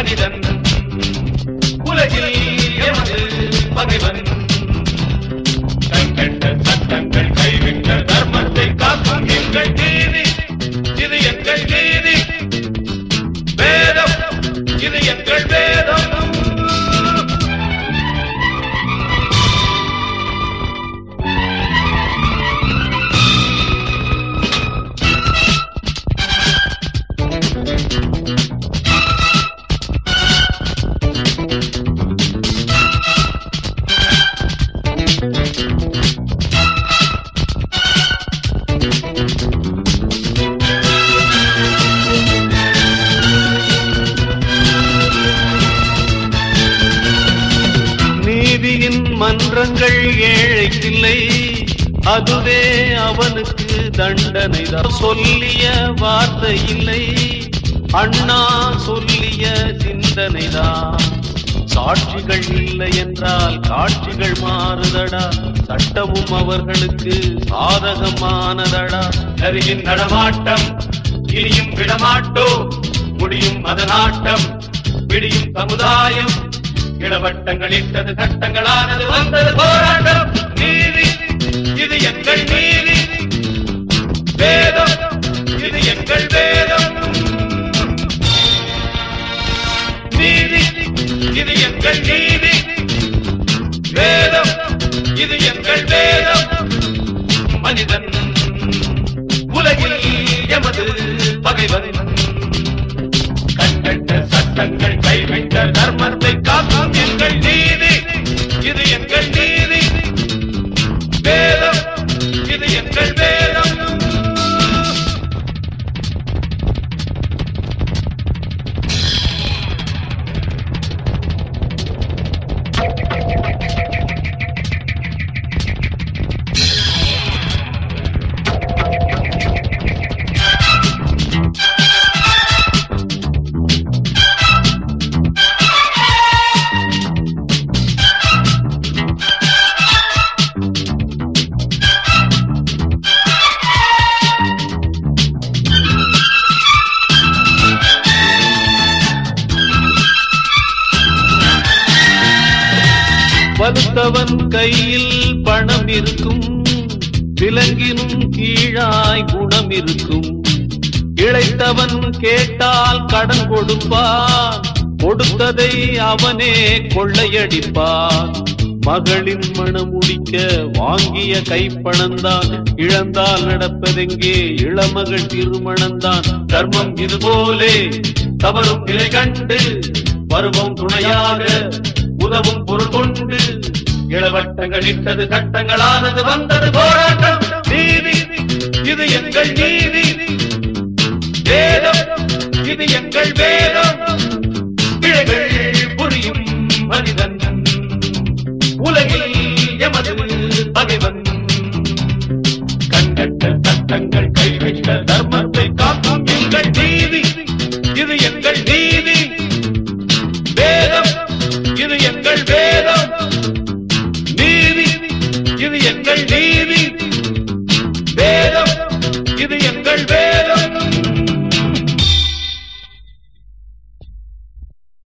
மனிதன் உலகில் எமது பகைவன் கண்கண்ட சட்டங்கள் கைவிட்ட தர்மத்தை காக்கும் எங்கள் நீதி இது எங்கள் நீதி வேதம் இது எங்கள் வேதம் நீதியின் மன்றங்கள் ஏழைக்கில்லை அதுவே அவனுக்கு தண்டனை சொல்லிய வார்த்தை இல்லை அண்ணா சொல்லிய சிந்தனைதான் சாட்சிகள் இல்லை என்றால் காட்சிகள் மாறுதடா சட்டமும் அவர்களுக்கு சாதகமானதடா நரியின் நடமாட்டம் இனியும் விடமாட்டோ முடியும் அதனாட்டம் விடியும் சமுதாயம் இளவட்டங்கள் இட்டது சட்டங்களானது வந்தது போராட்டம் நீதி இது எங்கள் நீதி வேதம் இது எங்கள் வேதம் நீதி இது எங்கள் நீதி வேதம் இது எங்கள் வேதம் மனிதன் உலகில் எமது பகைவன் கண்கண்ட சட்டங்கள் கைவிட்ட தர்மத்தை காக்கும் எங்கள் நீதி இது எங்கள் நீதி வேதம் இது எங்கள் வேதம் வலுத்தவன் கையில் பணம் இருக்கும் விலங்கினும் கீழாய் குணம் இருக்கும் இளைத்தவன் கேட்டால் கடன் கொடுப்பான் கொடுத்ததை அவனே கொள்ளையடிப்பான் மகளின் மனம் முடிக்க வாங்கிய கைப்பணம்தான் இழந்தால் நடப்பதெங்கே இளமகள் திருமணம்தான் தர்மம் இது போலே தவறும் நிலை கண்டு பருவம் துணையாக உதவும் பொருள் கொண்டு இளவட்டங்கள் இட்டது சட்டங்களானது வந்தது போராட்டம் நீதி இது எங்கள் நீதி வேதம் இது எங்கள் வேதம் பிழைகள் புரியும் மனிதன் உலகில் எமது பகைவன் கண்கட்ட சட்டங்கள் கைவிட்ட தர்மத்தை காக்கும் எங்கள் நீதி இது எங்கள் நீதி வேதம் இது எங்கள் வேதம் நீதி இது எங்கள் நீதி வேதம் இது எங்கள் வேதம்